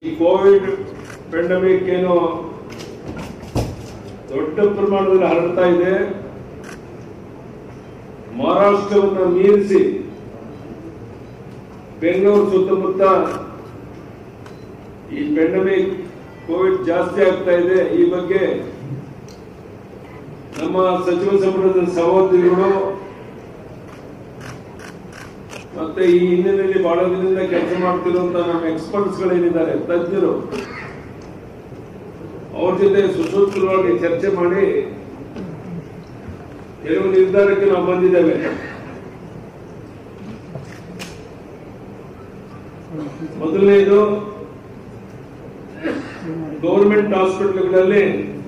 ಈ Covid pandemic ಏನು ದೊಡ್ಡ ಪ್ರಮಾಣದಲ್ಲಿ ಹರಡ್ತಾ ಇದೆ ಮಹಾರಾಷ್ಟ್ರವನ್ನು ಮೀರಿಸಿ ಬೆಂಗಳೂರು ಸುತ್ತಮುತ್ತ ಈ ಪೆಂಡಮಿಕ್ ಕೋವಿಡ್ ಜಾಸ್ತಿ ಆಗ್ತಾ ಇದೆ ಈ ಬಗ್ಗೆ ನಮ್ಮ ಸಚಿವ ಸಂಪುಟದ ಸಹೋದರಿಗಳು ಮತ್ತೆ ಈ ಹಿನ್ನೆಲೆಯಲ್ಲಿ ಬಹಳ ದಿನದಿಂದ ಕೆಲಸ ಮಾಡ್ತಿರುವಂತ ನಮ್ಮ ಎಕ್ಸ್ಪರ್ಟ್ಸ್ ಗಳೇನಿದ್ದಾರೆ ತಜ್ಞರು ಅವ್ರ ಜೊತೆ ಸುಸೂತ್ರವಾಗಿ ಚರ್ಚೆ ಮಾಡಿ ಕೆಲವು ನಿರ್ಧಾರಕ್ಕೆ ನಾವು ಬಂದಿದ್ದೇವೆ ಮೊದಲನೇದು ಗೌರ್ಮೆಂಟ್ ಹಾಸ್ಪಿಟಲ್ಗಳಲ್ಲಿ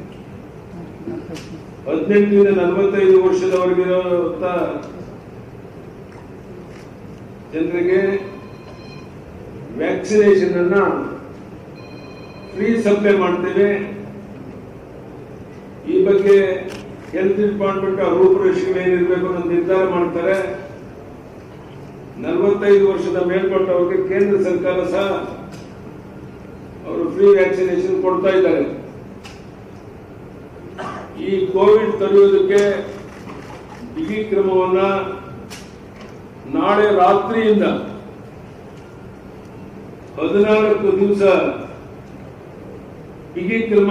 ಹದಿನೆಂಟರಿಂದ ನಲವತ್ತೈದು ವರ್ಷದವರೆಗಿರುವಂತ ಜನರಿಗೆ ವ್ಯಾಕ್ಸಿನೇಷನ್ ಅನ್ನ ಫ್ರೀ ಸಪ್ಲೈ ಮಾಡ್ತೇವೆ ಈ ಬಗ್ಗೆ ಹೆಲ್ತ್ ಡಿಪಾರ್ಟ್ಮೆಂಟ್ ರೂಪುರೇಷೆಗಳು ಏನಿರಬೇಕು ಅನ್ನೋ ನಿರ್ಧಾರ ಮಾಡ್ತಾರೆ ನಲವತ್ತೈದು ವರ್ಷದ ಮೇಲ್ಪಟ್ಟವರಿಗೆ ಕೇಂದ್ರ ಸರ್ಕಾರ ಸಹ ಅವರು ಫ್ರೀ ವ್ಯಾಕ್ಸಿನೇಷನ್ ಕೊಡ್ತಾ ಇದ್ದಾರೆ ಈ ಕೋವಿಡ್ ತಡೆಯೋದಕ್ಕೆ ಬಿಗಿ ಕ್ರಮವನ್ನ ನಾಳೆ ರಾತ್ರಿಯಿಂದ ಹದಿನಾಲ್ಕು ದಿವಸ ಬಿಗಿ ಕ್ರಮ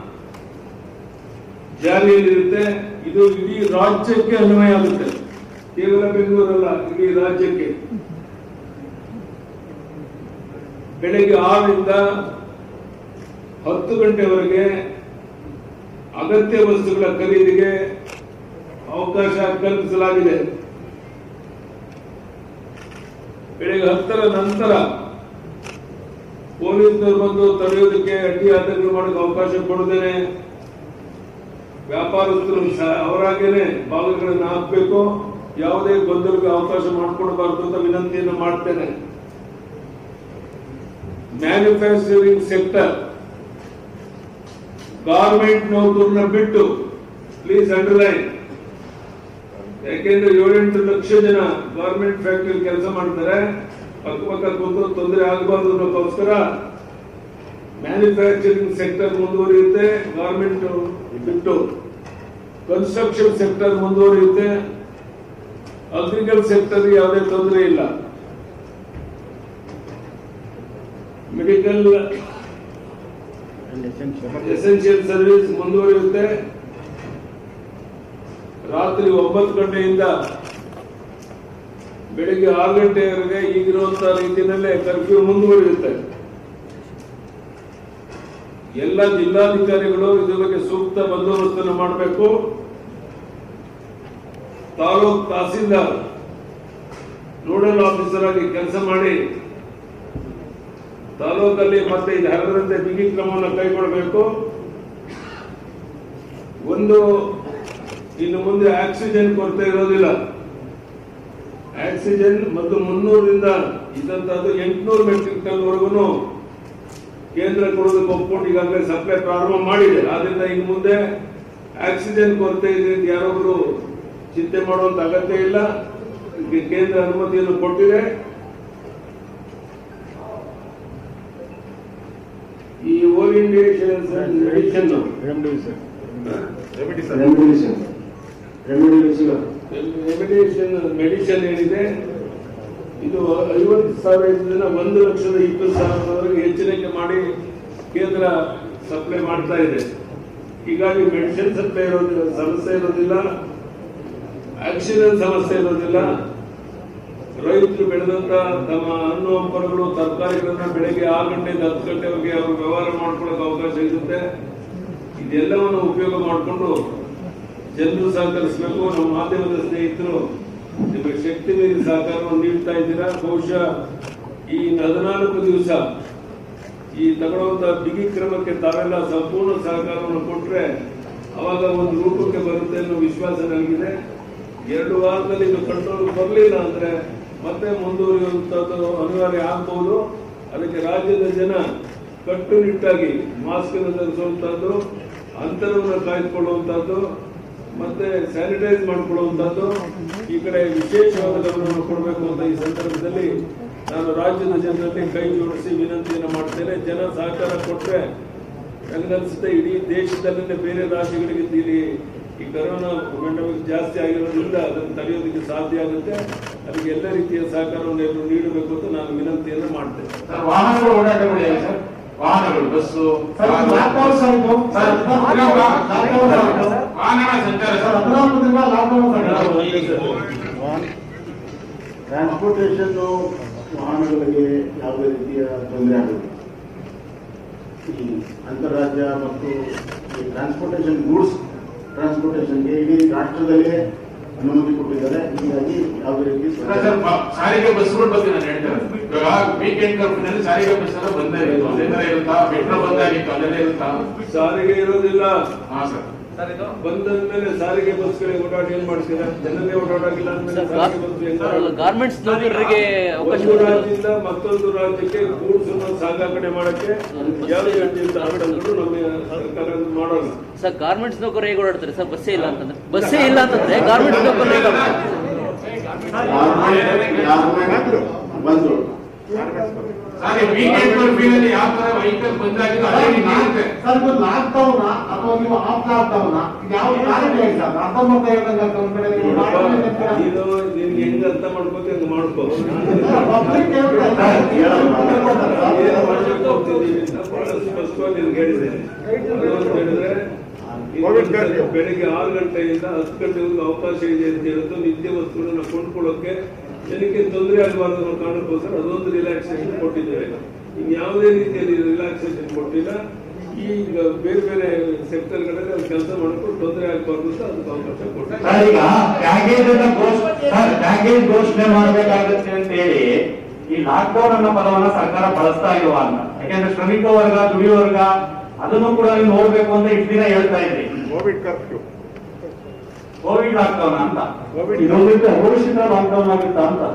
ಜಾರಿಯಲ್ಲಿರುತ್ತೆ ಇದು ಇಡೀ ರಾಜ್ಯಕ್ಕೆ ಅನ್ವಯ ಆಗುತ್ತೆ ಕೇವಲ ಬೆಂಗಳೂರಲ್ಲ ಇಡೀ ರಾಜ್ಯಕ್ಕೆ ಬೆಳಗ್ಗೆ ಆರರಿಂದ ಹತ್ತು ಗಂಟೆವರೆಗೆ ಅಗತ್ಯ ವಸ್ತುಗಳ ಖರೀದಿಗೆ ಅವಕಾಶ ಕಲ್ಪಿಸಲಾಗಿದೆ ಬೆಳಗ್ಗೆ ಹತ್ತರ ನಂತರ ಪೊಲೀಸರು ಬಂದು ತಡೆಯೋದಕ್ಕೆ ಅಡ್ಡಿ ಆತಂಕ ಮಾಡೋಕೆ ಅವಕಾಶ ಕೊಡದೇನೆ ವ್ಯಾಪಾರಸ್ಥರು ಸಹ ಅವರಾಗೇನೆ ಬಾಗಿಲುಗಳನ್ನು ಹಾಕಬೇಕು ಯಾವುದೇ ಗೊಂದಲಕ್ಕೆ ಅವಕಾಶ ಮಾಡಿಕೊಡಬಾರ್ದು ಅಂತ ವಿನಂತಿಯನ್ನು ಮಾಡ್ತೇನೆ ಮ್ಯಾನುಫ್ಯಾಕ್ಚರಿಂಗ್ ಸೆಕ್ಟರ್ ಗಾರ್ಮೆಂಟ್ ನೌಕರನ್ನ ಬಿಟ್ಟು ಪ್ಲೀಸ್ ಅಂಡರ್ಲೈನ್ ಯಾಕೆಂದ್ರೆ ಏಳೆಂಟು ಲಕ್ಷ ಜನ ಗಾರ್ಮೆಂಟ್ ಫ್ಯಾಕ್ಟರಿ ಕೆಲಸ ಮಾಡ್ತಾರೆ ಅಕ್ಕಪಕ್ಕ ಕೂತು ತೊಂದರೆ ಆಗಬಾರ್ದು ಅನ್ನೋಕ್ಕೋಸ್ಕರ ಮ್ಯಾನುಫ್ಯಾಕ್ಚರಿಂಗ್ ಸೆಕ್ಟರ್ ಮುಂದುವರಿಯುತ್ತೆ ಗಾರ್ಮೆಂಟ್ ಬಿಟ್ಟು ಕನ್ಸ್ಟ್ರಕ್ಷನ್ ಸೆಕ್ಟರ್ ಮುಂದುವರಿಯುತ್ತೆ ಅಗ್ರಿಕಲ್ಚರ್ ಸೆಕ್ಟರ್ ಯಾವುದೇ ತೊಂದರೆ ಇಲ್ಲ ಮೆಡಿಕಲ್ ಎಸೆನ್ಷಿಯಲ್ ಸರ್ವಿಸ್ ಮುಂದುವರಿಯುತ್ತೆ ರಾತ್ರಿ ಒಂಬತ್ತು ಗಂಟೆಯಿಂದ ಬೆಳಿಗ್ಗೆ ಆರು ಗಂಟೆವರೆಗೆ ಈಗಿರುವಂತಹ ರೀತಿಯಲ್ಲೇ ಕರ್ಫ್ಯೂ ಮುಂದುವರಿಯುತ್ತೆ ಎಲ್ಲ ಜಿಲ್ಲಾಧಿಕಾರಿಗಳು ಇದ್ರ ಬಗ್ಗೆ ಸೂಕ್ತ ಬಂದೋಬಸ್ತನ್ನು ಮಾಡಬೇಕು ತಾಲೂಕ್ ತಹಸೀಲ್ದಾರ್ ನೋಡಲ್ ಆಫೀಸರ್ ಆಗಿ ಕೆಲಸ ಮಾಡಿ ತಾಲೂಕಲ್ಲಿ ಮತ್ತೆ ಇದು ಹರಡದಂತೆ ಬಿಗಿ ಕ್ರಮವನ್ನು ಕೈಗೊಳ್ಳಬೇಕು ಒಂದು ಇನ್ನು ಮುಂದೆ ಆಕ್ಸಿಜನ್ ಕೊರತೆ ಇರೋದಿಲ್ಲ ಆಕ್ಸಿಜನ್ ಮತ್ತು ಮುನ್ನೂರರಿಂದ ಇದ್ದಂತದ್ದು ಎಂಟುನೂರು ಮೆಟ್ರಿಕ್ ಟನ್ ವರೆಗೂ ಕೇಂದ್ರ ಕೊಡೋದಕ್ಕೆ ಒಪ್ಕೊಂಡು ಈಗಾಗಲೇ ಸಪ್ಲೈ ಪ್ರಾರಂಭ ಮಾಡಿದೆ ಆದ್ರಿಂದ ಇನ್ನು ಮುಂದೆ ಆಕ್ಸಿಜನ್ ಕೊರತೆ ಇದೆ ಅಂತ ಯಾರೊಬ್ರು ಚಿಂತೆ ಮಾಡುವಂತ ಅಗತ್ಯ ಇಲ್ಲ ಇದಕ್ಕೆ ಕೇಂದ್ರ ಅನುಮತಿಯನ್ನು ಕೊಟ್ಟಿದೆ ಈ ಓಲ್ ಇಂಡಿಯೇಷನ್ ಮೆಡಿಸಿನ್ ರೆಮಿಡಿಷನ್ ರೆಮಿಡಿಷನ್ ರೆಮಿಡೇಷನ್ ಮೆಡಿಸಿನ್ ಏನಿದೆ ಇದು ಐವತ್ತು ಸಾವಿರದಿಂದ ಒಂದು ಲಕ್ಷದ ಇಪ್ಪತ್ತು ಸಾವಿರದವರೆಗೆ ಹೆಚ್ಚಿನಕ್ಕೆ ಮಾಡಿ ಕೇಂದ್ರ ಸಪ್ಲೈ ಮಾಡ್ತಾ ಇದೆ ಹೀಗಾಗಿ ಮೆಡಿಸಿನ್ ಸಪ್ಲೈ ಇರೋದಿಲ್ಲ ಸಮಸ್ಯೆ ಇರೋದಿಲ್ಲ ಆಕ್ಸಿಜನ್ ಸಮಸ್ಯೆ ಇರೋದಿಲ್ಲ ರೈತರು ಬೆಳೆದಂತ ತಮ್ಮ ಹಣ್ಣು ಹಂಪಲುಗಳು ತರಕಾರಿಗಳನ್ನ ಬೆಳಗ್ಗೆ ಆರು ಗಂಟೆಯಿಂದ ಹತ್ತು ಗಂಟೆವರೆಗೆ ಅವರು ವ್ಯವಹಾರ ಮಾಡ್ಕೊಳ್ಳೋಕೆ ಅವಕಾಶ ಇರುತ್ತೆ ಇದೆಲ್ಲವನ್ನು ಉಪಯೋಗ ಮಾಡಿಕೊಂಡು ಜನರು ಸಹಕರಿಸಬೇಕು ನಮ್ಮ ಮಾಧ್ಯಮದ ಸ್ನೇಹಿತರು ನಿಮಗೆ ಶಕ್ತಿ ಮೀರಿ ಸಹಕಾರವನ್ನು ನೀಡ್ತಾ ಇದ್ದೀರಾ ಬಹುಶಃ ಈ ಹದಿನಾಲ್ಕು ದಿವಸ ಈ ತಗೊಳ್ಳುವಂತ ಬಿಗಿ ಕ್ರಮಕ್ಕೆ ತಾವೆಲ್ಲ ಸಂಪೂರ್ಣ ಸಹಕಾರವನ್ನು ಕೊಟ್ರೆ ಅವಾಗ ಒಂದು ರೂಪಕ್ಕೆ ಬರುತ್ತೆ ಅನ್ನೋ ವಿಶ್ವಾಸ ನನಗಿದೆ ಎರಡು ವಾರದಲ್ಲಿ ಇದು ಕಂಟ್ರೋಲ್ ಬರಲಿಲ್ಲ ಅಂದ್ರೆ ಮತ್ತೆ ಮುಂದುವರಿಯುವಂತದ್ದು ಅನಿವಾರ್ಯ ಆಗ್ಬಹುದು ಅದಕ್ಕೆ ರಾಜ್ಯದ ಜನ ಕಟ್ಟುನಿಟ್ಟಾಗಿ ಮಾಸ್ಕ್ ಅನ್ನು ಧರಿಸುವಂತದ್ದು ಅಂತರವನ್ನು ಕಾಯ್ದುಕೊಳ್ಳುವಂತದ್ದು ಮತ್ತೆ ಸ್ಯಾನಿಟೈಸ್ ಮಾಡಿಕೊಳ್ಳುವಂತದ್ದು ಈ ಕಡೆ ವಿಶೇಷವಾದ ಗಮನವನ್ನು ಕೊಡಬೇಕು ಅಂತ ಈ ಸಂದರ್ಭದಲ್ಲಿ ನಾನು ರಾಜ್ಯದ ಜನರಲ್ಲಿ ಕೈ ಜೋಡಿಸಿ ವಿನಂತಿಯನ್ನು ಮಾಡ್ತೇನೆ ಜನ ಸಹಕಾರ ಕೊಟ್ಟರೆ ನನಗನ್ಸುತ್ತೆ ಇಡೀ ದೇಶದಲ್ಲೇ ಬೇರೆ ರಾಜ್ಯಗಳಿಗೆ ಇಲ್ಲಿ ಈ ಕರೋನಾ ಮೆಂಡಮಿಕ್ ಜಾಸ್ತಿ ಆಗಿರೋದ್ರಿಂದ ಅದನ್ನು ತಡೆಯೋದಕ್ಕೆ ಸಾಧ್ಯ ಆಗುತ್ತೆ ಅದಕ್ಕೆ ಎಲ್ಲ ರೀತಿಯ ಸಹಕಾರವನ್ನು ಎಲ್ಲರೂ ನೀಡಬೇಕು ಅಂತ ನಾನು ವಿನಂತಿಯನ್ನು ಮಾಡ್ತೇನೆ ಸರ್ ವಾಹನಗಳು ಓಡಾಟಗಳು ಹೇಗೆ ಸರ್ ವಾಹನಗಳು bus sir, car. Lockdown sir ಇದು. ಸರ್, ಲಾಕ್ಡೌನ್ ಇವಾಗ ಸರ್. ವಾಹನಗಳ ಸಂಚಾರ ಸರ್, ಸರ್ ಹದಿನಾಲ್ಕರಿಂದ ಲಾಕ್ಡೌನ್ ಸರ್. ನಾವು ಒಂದೇ ಸರ್. ಟ್ರಾನ್ಸ್ಪೋರ್ಟೇಷನ್ ವಾಹನಗಳಿಗೆ ಯಾವುದೇ ರೀತಿಯ ತೊಂದರೆ ಆಗುವುದು ಈ ಅಂತಾರಾಜ್ಯ ಮತ್ತು ಈ ಟ್ರಾನ್ಸ್ಪೋರ್ಟೇಷನ್ ಗೂಡ್ಸ್ ಟ್ರಾನ್ಸ್ಪೋರ್ಟೇಷನ್ಗೆ ಇಡೀ ರಾಷ್ಟ್ರದಲ್ಲೇ ಅನುಮತಿ ಕೊಟ್ಟಿದ್ದಾರೆ ಹೀಗಾಗಿ ಯಾವುದೇ ರೀತಿ ಸರ್, ತೊಂದರೆ ಸರ್, ಬ- ಸಾರಿಗೆ ಬಸ್ಗಳ ಬಗ್ಗೆ ನಾನು ಹೇಳ್ತಾ ಇರೋದು. ಇವಾಗ ವೀಕೆಂಡ್ ಕರ್ಫ್ಯೂನಲ್ಲಿ ಸಾರಿಗೆ ಬಸ್ ಎಲ್ಲ ಬಂದೇ ಇರುತ್ತೆ ಅದೇ ತರ ಇರುತ್ತಾ ಮೆಟ್ರೋ ಬಂದಾಗಿತ್ತು ಅಲ್ಲೆಲ್ಲ ಇರುತ್ತಾ ಸಾರಿಗೆ ಇರೋದಿಲ್ಲ ಹಾ ಸರ್ ಬಂದಂದ್ಮೇಲೆ ಸಾರಿಗೆ ಬಸ್ಗಳಿಗೆ ಓಡಾಟ ಏನ್ ಮಾಡ್ತೀರಾ ಜನನೇ ಓಡಾಡಾಗಿಲ್ಲ ಅಂದ್ಮೇಲೆ ಸಾರಿಗೆ ಬಸ್ ಹೆಂಗ್ ಓಡಾಡುತ್ತೆ? ಗಾರ್ಮೆಂಟ್ಸ್ ನೌಕರರಿಗೆ ಅವಕಾಶ ಒಂದು ರಾಜ್ಯದಿಂದ ಮತ್ತೊಂದು ರಾಜ್ಯಕ್ಕೆ ಗೂಡ್ಸ್ ಸಾಗಾಣೆ ಮಾಡಕ್ಕೆ ಯಾವುದೇ ರೀತಿಯ ಆಡಳಿತಗಳು ನಮ್ಮ ಸರ್ಕಾರ ಮಾಡೋಲ್ಲ ಸರ್ ಗಾರ್ಮೆಂಟ್ಸ್ ನೌಕರು ಹೇಗೆ ಓಡಾಡ್ತಾರೆ ಸರ್ ಬಸ್ಸೇ ಇಲ್ಲ ಅಂತಂದ್ರೆ ಬಸ್ಸೇ ಇಲ್ಲ ಅಂತಂದ್ರೆ ಗಾರ್ಮೆಂಟ್ಸ್ ನೌಕರು ಹೇಗೆ ಓಡಾಡ್ತಾರೆ ಗಾರ್ಮೆಂಟ್ ಬಂದು ಸರ್ ವೀಕೆಂಡ್ ಕರ್ಫ್ಯೂನಲ್ಲಿ ಯಾವ ತರ ವೆಹಿಕಲ್ ಬಂದಾಗಿತ್ತು ಅದೇ ರೀತಿ ಇರುತ್ತೆ ಸರ್, ಇದು ಲಾಕ್ಡೌನ್ ಅಥವಾ ನೀವು ಆಫ್ ಲಾಕ್ಡೌನ್ ಇದು ಯಾವ ಕಾರಣ ಹೇಳಿ ಸರ್ ಅರ್ಥಮತ ಹೇಳ್ದಂಗೆ ಒಂದ್ ಕಡೆ ನೀವು ನೋಡಪ್ಪ, ಲಾಕ್ಡೌನ್ ಅಂತೀರಾ? ನೀನು ನಿನ್ಗೆ ಹೆಂಗ್ ಅರ್ಥ ಮಾಡ್ಕೋತಿ ಹಂಗ ಮಾಡ್ಕೋ ಸರ್, public ಹೇಳ್ತಾ ಇದ್ದಾರೆ. ಏನು ಮಾಡ್ಬೇಕು ಅಂತಿದ್ದೀವಿ ಅಂತ ಬಹಳ ಸ್ಪಷ್ಟವಾಗಿ ನಿನ್ಗೆ ಹೇಳಿದ್ದೇನೆ ಅದು ಅಂತ ಹೇಳಿದ್ರೆ ಇದು ಬೆಳಿಗ್ಗೆ ಆರು ಗಂಟೆಯಿಂದ ಹತ್ತು ಗಂಟೆವರೆಗೂ ಅವಕಾಶ ಇದೆ ಅಂತ ಹೇಳಿದ್ದು ನಿತ್ಯ ವಸ್ತುಗಳನ್ನ ಕೊಂಡ್ಕೊಳ್ಳೋಕೆ ಜನಕ್ಕೆ ತೊಂದರೆ ಆಗಬಾರ್ದು ಅನ್ನೋ ಕಾರಣಕ್ಕೋಸ್ಕರ ಅದೊಂದು ರಿಲ್ಯಾಕ್ಸೇಷನ್ ಕೊಟ್ಟಿದ್ದೇವೆ ಇನ್ ಯಾವುದೇ ರೀತಿಯಲ್ಲಿ ರಿಲ್ಯಾಕ್ಸೇಷನ್ ಕೊಟ್ಟಿಲ್ಲ ಈಗ ಬೇರೆ ಬೇರೆ ಸೆಕ್ಟರ್ಗಳಲ್ಲಿ ಅಲ್ಲಿ ಕೆಲಸ ಮಾಡ್ಕೊಂಡು ತೊಂದರೆ ಆಗಬಾರ್ದು ಅಂತ ಅದಕ್ಕೆ ಅವಕಾಶ ಕೊಟ್ಟಿದ್ದಾರೆ ಸರ್ ಈಗ ಪ್ಯಾಕೇಜ್ ಅನ್ನ ಘೋಷ ಸರ್ ಪ್ಯಾಕೇಜ್ ಘೋಷಣೆ ಮಾಡಬೇಕಾಗುತ್ತೆ ಅಂತ ಹೇಳಿ ಈ ಲಾಕ್ಡೌನ್ ಅನ್ನೋ ಪದವನ್ನ ಸರ್ಕಾರ ಬಳಸ್ತಾ ಇಲ್ವಾ ಅಂತ ಯಾಕೆಂದ್ರೆ ಶ್ರಮಿಕ ವರ್ಗ ದುಡಿಯೋ ವರ್ಗ ಅದನ್ನು ಕೂಡ ನೀವು ನೋಡ್ಬೇಕು ಅಂತ ಇಷ್ಟು ದಿನ ಹೇಳ್ತಾ ಇದ್ರಿ ಕೋವಿಡ್ ಕರ್ಫ್ಯೂ ಕೋವಿಡ್ ಲಾಕ್ಡೌನ್ ಅಂತ ಇದೊಂದಿಟ್ಟು ಅಘೋಷಿತ ಲಾಕ್ಡೌನ್ ಆಗುತ್ತಾ ಅಂತ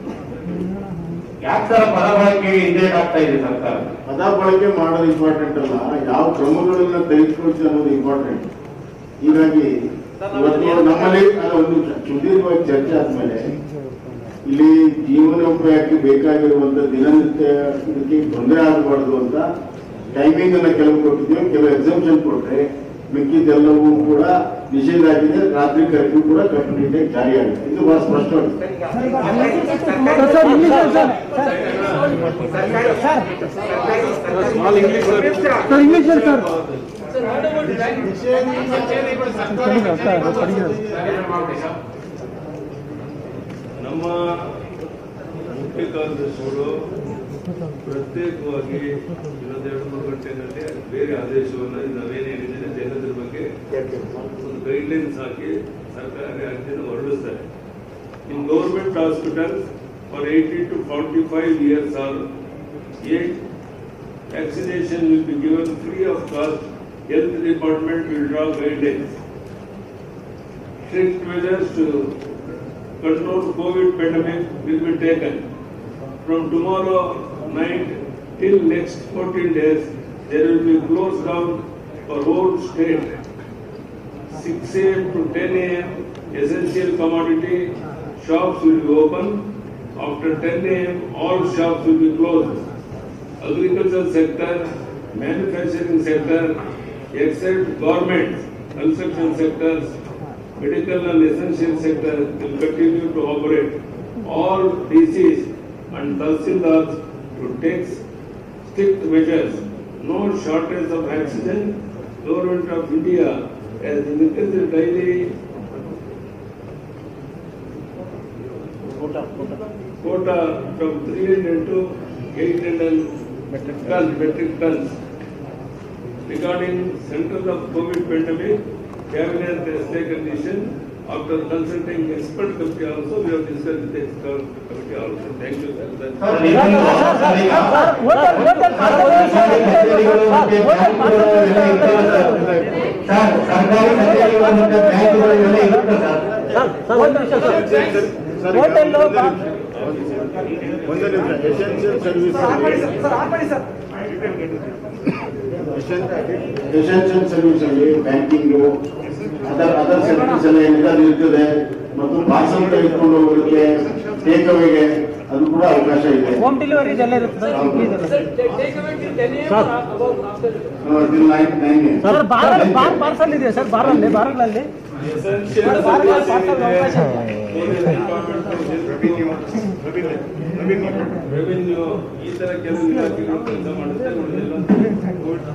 ಯಾಕೆ ಸರ್ ಪದ ಬಳಕೆ ಹಿಂದೇಟ್ ಆಗ್ತಾ ಇದೆ ಸರ್ಕಾರ ಪದ ಬಳಕೆ ಮಾಡೋದು ಇಂಪಾರ್ಟೆಂಟ್ ಅಲ್ಲ ಯಾವ ಕ್ರಮಗಳನ್ನ ತೆಗೆದುಕೊಳ್ತೀವಿ ಅನ್ನೋದು ಇಂಪಾರ್ಟೆಂಟ್ ಹೀಗಾಗಿ ಇವತ್ತು ನಮ್ಮಲ್ಲಿ ಅಲ್ಲ ಒಂದು ನಿಮಿಷ ಸುದೀರ್ಘವಾಗಿ ಚರ್ಚೆ ಆದ್ಮೇಲೆ ಇಲ್ಲಿ ಜೀವನೋಪಾಯಕ್ಕೆ ಬೇಕಾಗಿರುವಂತ ದಿನನಿತ್ಯ ಇದಕ್ಕೆ ತೊಂದರೆ ಆಗಬಾರ್ದು ಅಂತ ಟೈಮಿಂಗ್ ಅನ್ನ ಕೆಲವು ಕೊಟ್ಟಿದ್ದೀವಿ ಕೆಲವು ಎಕ್ಸಾಮ್ಷನ್ ಕೊಟ್ರೆ ಮಿಕ್ಕಿದ್ದೆಲ್ಲವೂ ಕೂಡ ನಿಷೇಧ ಆಗಿದೆ ರಾತ್ರಿ ಕರ್ಫ್ಯೂ ಕೂಡ ಕಂಪ್ಲೀಟ್ ಆಗಿ ಜಾರಿ ಆಗಿದೆ ಇದು ಬಹಳ ಸ್ಪಷ್ಟವಾಗಿದೆ ನಮ್ಮ ಮುಖ್ಯ ಕಾರ್ಯದರ್ಶಿಗಳು ಪ್ರತ್ಯೇಕವಾಗಿ ಇನ್ನೊಂದೆರಡು ಮೂರು ಗಂಟೆನಲ್ಲಿ ಬೇರೆ ಆದೇಶವನ್ನು ನಾವೇನೇನಿದೆ ಜನರ ಬಗ್ಗೆ ಒಂದು ಗೈಡ್ಲೈನ್ಸ್ ಹಾಕಿ ಸರ್ಕಾರಿ ಆಜ್ಞೆಯನ್ನು ಹೊರಡಿಸ್ತಾರೆ in government hospital for eighty to forty five years are eight vaccination will be given free of cost. Health department will draw guidelines. Strict measures to control COVID pandemic will be taken. From tomorrow night till next 14 days, there will be closed down for whole state. 6 a.m. to 10 a.m. essential commodity shops will be open. After 10 a.m. all shops will be closed. Agricultural sector, manufacturing sector, except government, construction sectors, medical and essential sector will continue to operate. All DCs and tahsildars to take strict measures. No shortage of oxygen. Government of India has increased daily quota from 300 to 800 tons, metric tons. Regarding centers of COVID pandemic, cabinet has taken decision after consulting expert committee also, we have discussed with the expert committee also. Thank you, sir. That's- sir, ಇದನ್ನು- sir, ಈಗ ಸರ್ಕಾರಿ ಕಚೇರಿಗಳು ಮತ್ತೆ ಬ್ಯಾಂಕ್ಗಳು ಎಲ್ಲ ಇರ್ತವೆ sir. Sir, ಸರ್ಕಾರಿ ಕಚೇರಿಗಳು ಮತ್ತೆ ಬ್ಯಾಂಕ್ಗಳು ಎಲ್ಲ ಇರುತ್ತೆ ಸರ್ ಒಂದು ನಿಮಿಷ ಎಸೆನ್ಷಿಯಲ್ ಸರ್ವಿಸ್ ಎಸೆನ್ಷಿಯಲ್ ಸರ್ವಿಸ್ ಅಲ್ಲಿ ಬ್ಯಾಂಕಿಂಗು ಅದರ್ ಅದರ್ ಸರ್ವಿಸ್ ಎಲ್ಲ ಏನಿದೆ ಅದು ಇರ್ತದೆ ಮತ್ತು ಪಾರ್ಸಲ್ ತೆಗೆದುಕೊಂಡು ಹೋಗೋದಕ್ಕೆ ಟೇಕ್ ಅವೇಗೆ ಅದು ಕೂಡ ಅವಕಾಶ ಇದೆ ಹೋಮ್ ಡೆಲಿವರಿ ಇದೆಲ್ಲ ಇರುತ್ತೆ ಸರ್ ಬಾರ್ ಬಾರ್ ಪಾರ್ಸಲ್ ಇದೆ ಸರ್ ಬಾರಲ್ಲಿ ಬಾರ್ಗಳಲ್ಲಿ Essential service ಏನಿದೆ, ರೆವಿನ್ಯೂ ಈ ತರ ಕೆಲವು ಇಲಾಖೆಗಳು ಕೆಲಸ ಮಾಡುತ್ತೆ ಉಳಿದೆಲ್ಲ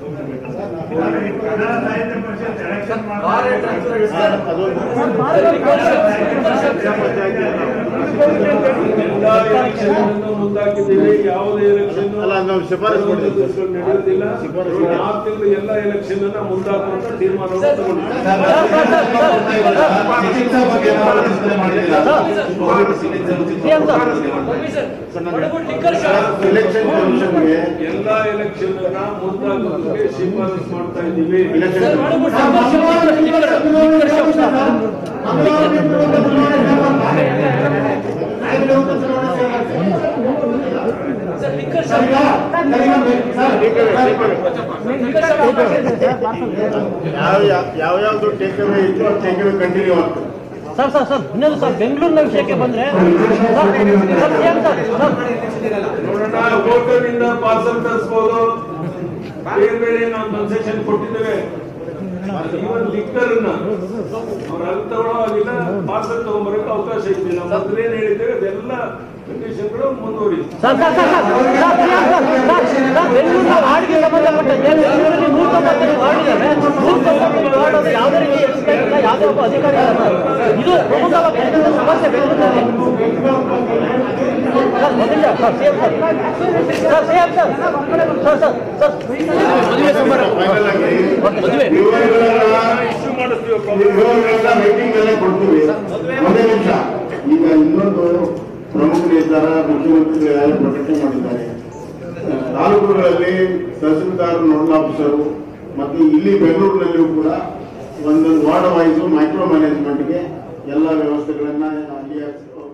ಎಲ್ಲ ಎಲೆಕ್ಷನ್ ಅನ್ನು ಮುಂದಾಕಿದ್ದೀವಿ ಯಾವುದೇ ಎಲೆಕ್ಷನ್ ಅಲ್ಲ, ನಾವು ಶಿಫಾರಸು ಮಾಡಿದ್ದೀವಿ. ನಡೆಯುವುದಿಲ್ಲ ಆರು ತಿಂಗಳು ಎಲ್ಲ ಎಲೆಕ್ಷನ್ ಅನ್ನ ಮುಂದಾಕುವಂತ ತೀರ್ಮಾನವನ್ನು ತಗೊಂಡಿದ್ದೀವಿ ಚಿಕಿತ್ಸಾ ಬಗ್ಗೆ ಏನಾದ್ರು ಚಿಂತನೆ ಮಾಡಿದ್ದೀರಾ? ಎಲೆಕ್ಷನ್ ಕಮಿಷನ್ಗೆ ಎಲ್ಲಾ ಎಲೆಕ್ಷನ್ ಅನ್ನ ಮುಂದಾಕೋದಕ್ಕೆ ಶಿಫಾರಸು ಮಾಡ್ತಾ ಇದ್ದೀವಿ ಎಲೆಕ್ಷನ್ ಯಾವ ಯಾವ ಯಾವ್ದು ಟೇಕ್ ಅವೇ ಇತ್ತು ಅದು ಟೇಕ್ ಅವೇ ಕಂಟಿನ್ಯೂ ಆಗ್ತದೆ ಸರ್ ಸರ್ ಸರ್ ಇನ್ನೊಂದು ಸರ್ ಬೆಂಗಳೂರಿನ ವಿಷಯಕ್ಕೆ ಬಂದ್ರೆ ಸರ್ ಸರ್ ಏನ್ ಸರ್ ಸರ್ ನೋಡೋಣ ಹೋಟೆಲ್ ಇಂದ ಪಾರ್ಸಲ್ ತರಿಸಬಹುದು ಬೇರೆ ಬೇರೆ ನಾವು ಕನ್ಸೆಷನ್ ಕೊಟ್ಟಿದ್ದೇವೆ ಇವನ್ ಲಿಕ್ಕರ್ ಅವ್ರ ಅಲ್ಲಿ ತಗೊಳ್ಳೋ ಆಗಿಲ್ಲ ಪಾರ್ಸಲ್ ತಗೊಂಡ್ಬರಕ್ಕೆ ಅವಕಾಶ ಇದೆ ನಾವು ಮೊದಲೇನು ಹೇಳಿದ್ದೇವೆ ಅದೆಲ್ಲ ಕಂಡೀಷನ್ಗಳು ಮುಂದುವರಿ sir sir sir sir sir sir sir ಬೆಂಗಳೂರಿನ ವಾರ್ಡ್ಗೆ ಸಂಬಂಧಪಟ್ಟ ಏನು ಬೆಂಗಳೂರಲ್ಲಿ ನೂರ ತೊಂಬತ್ತೈದು ವಾರ್ಡ್ ಇದ್ದಾವೆ ನೂರ ತೊಂಬತ್ತೈದು ವಾರ್ಡ್ ಅದು ಯಾವುದೇ ರೀತಿ ಎಕ್ಸ್ಪೆಕ್ಟ್ ಇಲ್ಲ ಯಾವುದೇ ಒಬ್ಬ ಅಧಿಕಾರಿ ಇಲ್ಲ ಸರ್ ಇದು ಪ್ರಮುಖವಾಗಿ ಹೆಚ್ಚಿನ ಸಮಸ್ಯೆ ಬೆಂಗಳೂರಿನಲ್ಲಿ ಸರ್ ಮೊದಲಿಂದ sir same sir sir same sir sir sir sir ಮದುವೆ ಸಮಾರಂಭ ಫೈನಲ್ ಆಗಿ ಮದುವೆ ವಿವರಗಳನ್ನ ಇಶ್ಯೂ ಮಾಡಿಸ್ತೀವಿ ವಿವರಗಳನ್ನ ಮೀಟಿಂಗ್ ಅಲ್ಲೇ ಕೊಡ್ತೀವಿ ಒಂದೇ ನಿಮಿಷ ಈಗ ಇನ್ನೊಂದು ಪ್ರಮುಖ ನಿರ್ಧಾರ ಮುಖ್ಯಮಂತ್ರಿಗಳು ಯಾರು ಪ್ರಕಟಣೆ ಮಾಡಿದ್ದಾರೆ ತಾಲೂಕುಗಳಲ್ಲಿ ತಹಸೀಲ್ದಾರ್ ನೋಡಲ್ ಆಫೀಸರು ಮತ್ತು ಇಲ್ಲಿ ಬೆಂಗಳೂರಿನಲ್ಲಿಯೂ ಕೂಡ ಒಂದೊಂದು ವಾರ್ಡ್ ವೈಸು ಮೈಕ್ರೋ ಮ್ಯಾನೇಜ್ಮೆಂಟ್ಗೆ ಎಲ್ಲ ವ್ಯವಸ್ಥೆಗಳನ್ನ ಅಲ್ಲಿ